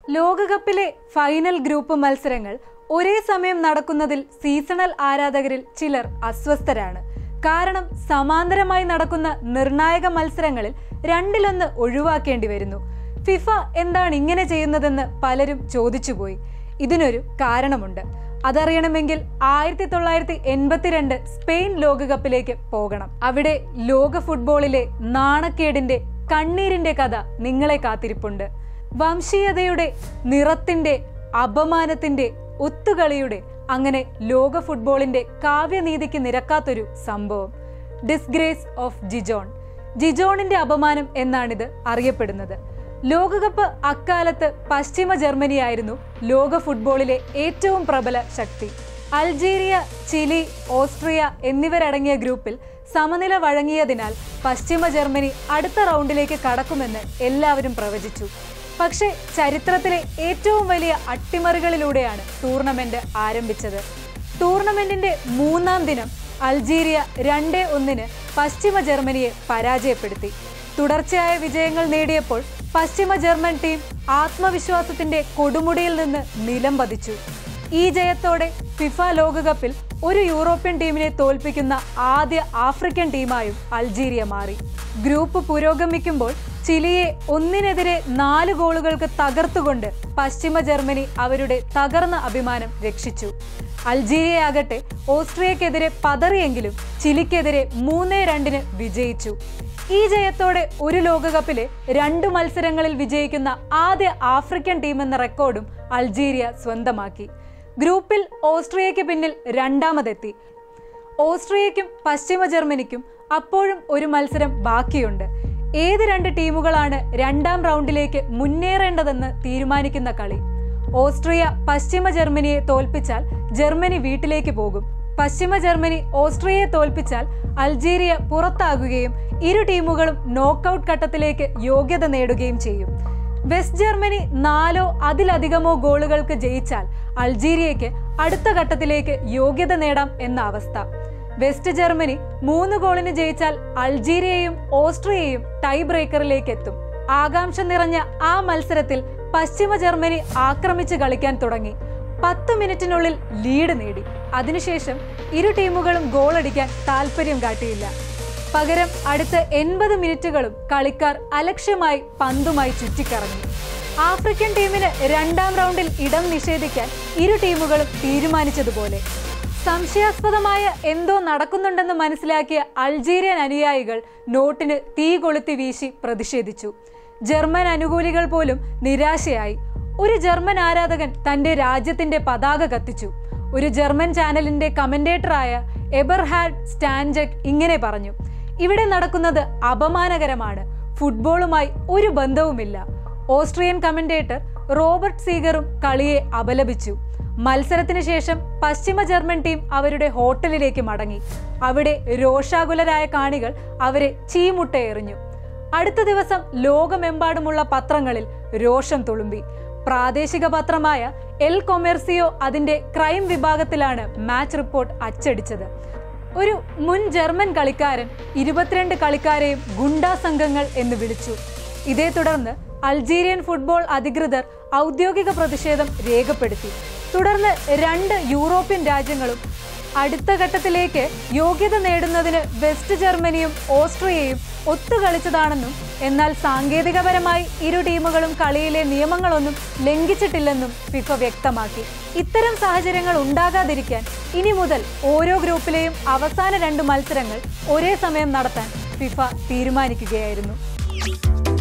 ലോകകപ്പിലെ final group മത്സരങ്ങൾ ഒരേ സമയം നടക്കുന്നതിൽ സീസണൽ ആരാധകരിൽ ചിലർ അസ്വസ്ഥരാണ് കാരണം സമാന്തരമായി നടക്കുന്ന നിർണായക മത്സരങ്ങളിൽ രണ്ടിലൊന്ന് ഒഴിവാക്കേണ്ടി വരുന്നു ഫിഫ എന്താണ് ഇങ്ങനെ ചെയ്യുന്നതെന്ന് പലരും ചോദിച്ചുപോയി ഇതിനൊരു കാരണമുണ്ട് അതറിയണമെങ്കിൽ ആയിരത്തി തൊള്ളായിരത്തി എൺപത്തിരണ്ട് സ്പെയിൻ ലോകകപ്പിലേക്ക് പോകണം അവിടെ ലോക ഫുട്ബോളിലെ നാണക്കേടിന്റെ കണ്ണീരിന്റെ കഥ നിങ്ങളെ കാത്തിരിപ്പുണ്ട് വംശീയതയുടെ നിറത്തിന്റെ അപമാനത്തിന്റെ ഒത്തുകളിയുടെ അങ്ങനെ ലോക ഫുട്ബോളിന്റെ കാവ്യനീതിക്ക് നിരക്കാത്തൊരു സംഭവം ഡിസ്ഗ്രേസ് ഓഫ് ജിജോൺ ജിജോണിന്റെ അപമാനം എന്നാണിത് അറിയപ്പെടുന്നത് ലോകകപ്പ് അക്കാലത്ത് പശ്ചിമ ജർമ്മനിയായിരുന്നു ലോക ഫുട്ബോളിലെ ഏറ്റവും പ്രബല ശക്തി അൾജീരിയ ചിലി ഓസ്ട്രിയ എന്നിവരടങ്ങിയ ഗ്രൂപ്പിൽ സമനില വഴങ്ങിയതിനാൽ പശ്ചിമ ജർമ്മനി അടുത്ത റൗണ്ടിലേക്ക് കടക്കുമെന്ന് എല്ലാവരും പ്രവചിച്ചു പക്ഷേ ചരിത്രത്തിലെ ഏറ്റവും വലിയ അട്ടിമറികളിലൂടെയാണ് ടൂർണമെന്റ് ആരംഭിച്ചത് ടൂർണമെന്റിന്റെ മൂന്നാം ദിനം അൾജീരിയ രണ്ടേ ഒന്നിന് പശ്ചിമ ജർമ്മനിയെ പരാജയപ്പെടുത്തി തുടർച്ചയായ വിജയങ്ങൾ നേടിയപ്പോൾ പശ്ചിമ ജർമ്മൻ ടീം ആത്മവിശ്വാസത്തിന്റെ കൊടുമുടിയിൽ നിന്ന് നിലം പതിച്ചു ഈ ജയത്തോടെ ഫിഫ ലോകകപ്പിൽ ഒരു യൂറോപ്യൻ ടീമിനെ തോൽപ്പിക്കുന്ന ആദ്യ ആഫ്രിക്കൻ ടീമായും അൾജീരിയ മാറി ഗ്രൂപ്പ് പുരോഗമിക്കുമ്പോൾ ചിലിയെ ഒന്നിനെതിരെ നാല് ഗോളുകൾക്ക് തകർത്തുകൊണ്ട് പശ്ചിമ ജർമ്മനി അവരുടെ തകർന്ന അഭിമാനം രക്ഷിച്ചു അൾജീരിയയാകട്ടെ ഓസ്ട്രിയക്കെതിരെ പതറിയെങ്കിലും ചിലിക്കെതിരെ മൂന്നേ രണ്ടിന് വിജയിച്ചു ഈ ജയത്തോടെ ഒരു ലോകകപ്പിലെ രണ്ട് മത്സരങ്ങളിൽ വിജയിക്കുന്ന ആദ്യ ആഫ്രിക്കൻ ടീം എന്ന റെക്കോർഡും അൾജീരിയ സ്വന്തമാക്കി ഗ്രൂപ്പിൽ ഓസ്ട്രിയയ്ക്ക് പിന്നിൽ രണ്ടാമതെത്തി ഓസ്ട്രിയയ്ക്കും പശ്ചിമ ജർമ്മനിക്കും അപ്പോഴും ഒരു മത്സരം ബാക്കിയുണ്ട് ഏത് രണ്ട് ടീമുകളാണ് രണ്ടാം റൗണ്ടിലേക്ക് മുന്നേറേണ്ടതെന്ന് തീരുമാനിക്കുന്ന കളി ഓസ്ട്രിയ പശ്ചിമ ജർമ്മനിയെ തോൽപ്പിച്ചാൽ ജർമ്മനി വീട്ടിലേക്ക് പോകും പശ്ചിമ ജർമ്മനി ഓസ്ട്രിയയെ തോൽപ്പിച്ചാൽ അൾജീരിയ പുറത്താകുകയും ഇരു ടീമുകളും നോക്കൌട്ട് ഘട്ടത്തിലേക്ക് യോഗ്യത നേടുകയും ചെയ്യും വെസ്റ്റ് ജർമ്മനി നാലോ അതിലധികമോ ഗോളുകൾക്ക് ജയിച്ചാൽ അൾജീരിയയ്ക്ക് അടുത്ത ഘട്ടത്തിലേക്ക് യോഗ്യത നേടാം എന്ന അവസ്ഥ വെസ്റ്റ് ജർമ്മനി മൂന്ന് ഗോളിന് ജയിച്ചാൽ അൾജീരിയയും ഓസ്ട്രിയയും ടൈ ബ്രേക്കറിലേക്ക് എത്തും ആകാംക്ഷ നിറഞ്ഞ ആ മത്സരത്തിൽ പശ്ചിമ ജർമ്മനി ആക്രമിച്ച് കളിക്കാൻ തുടങ്ങി പത്ത് മിനിറ്റിനുള്ളിൽ ലീഡ് നേടി അതിനുശേഷം ഇരു ടീമുകളും ഗോളടിക്കാൻ താല്പര്യം കാട്ടിയില്ല പകരം അടുത്ത എൺപത് മിനിറ്റുകളും കളിക്കാർ അലക്ഷ്യമായി പന്തുമായി ചുറ്റിക്കറങ്ങി ആഫ്രിക്കൻ ടീമിന് രണ്ടാം റൗണ്ടിൽ ഇടം നിഷേധിക്കാൻ ഇരു ടീമുകളും തീരുമാനിച്ചതുപോലെ സംശയാസ്പദമായ എന്തോ നടക്കുന്നുണ്ടെന്ന് മനസ്സിലാക്കിയ അൾജീരിയൻ അനുയായികൾ നോട്ടിന് തീ കൊളുത്തി വീശി പ്രതിഷേധിച്ചു ജർമ്മൻ അനുകൂലികൾ പോലും നിരാശയായി ഒരു ജർമ്മൻ ആരാധകൻ തന്റെ രാജ്യത്തിന്റെ പതാക കത്തിച്ചു ഒരു ജർമ്മൻ ചാനലിന്റെ കമന്റേറ്ററായ എബർഹാഡ് സ്റ്റാൻജക് ഇങ്ങനെ പറഞ്ഞു ഇവിടെ നടക്കുന്നത് അപമാനകരമാണ് ഫുട്ബോളുമായി ഒരു ബന്ധവുമില്ല ഓസ്ട്രിയൻ കമന്റേറ്റർ റോബർട്ട് സീഗറും കളിയെ അപലപിച്ചു മത്സരത്തിന് ശേഷം പശ്ചിമ ജർമ്മൻ ടീം അവരുടെ ഹോട്ടലിലേക്ക് മടങ്ങി അവിടെ രോഷാകുലരായ കാണികൾ അവരെ ചീമുട്ടയെറിഞ്ഞു അടുത്ത ദിവസം ലോകമെമ്പാടുമുള്ള പത്രങ്ങളിൽ രോഷം തുളുമ്പി പ്രാദേശിക പത്രമായ എൽ കൊമേർസിയോ അതിന്റെ ക്രൈം വിഭാഗത്തിലാണ് മാച്ച് റിപ്പോർട്ട് അച്ചടിച്ചത് ഒരു മുൻ ജർമ്മൻ കളിക്കാരൻ ഇരുപത്തിരണ്ട് കളിക്കാരെയും ഗുണ്ടാ സംഘങ്ങൾ എന്ന് വിളിച്ചു ഇതേ തുടർന്ന് അൾജീരിയൻ ഫുട്ബോൾ അധികൃതർ ഔദ്യോഗിക പ്രതിഷേധം രേഖപ്പെടുത്തി തുടർന്ന് രണ്ട് യൂറോപ്യൻ രാജ്യങ്ങളും അടുത്ത ഘട്ടത്തിലേക്ക് യോഗ്യത നേടുന്നതിന് വെസ്റ്റ് ജർമ്മനിയും ഓസ്ട്രിയയും ഒത്തുകളിച്ചതാണെന്നും എന്നാൽ സാങ്കേതികപരമായി ഇരു ടീമുകളും കളിയിലെ നിയമങ്ങളൊന്നും ലംഘിച്ചിട്ടില്ലെന്നും ഫിഫ വ്യക്തമാക്കി ഇത്തരം സാഹചര്യങ്ങൾ ഉണ്ടാകാതിരിക്കാൻ ഇനി മുതൽ ഓരോ ഗ്രൂപ്പിലെയും അവസാന രണ്ട് മത്സരങ്ങൾ ഒരേ സമയം നടത്താൻ ഫിഫ തീരുമാനിക്കുകയായിരുന്നു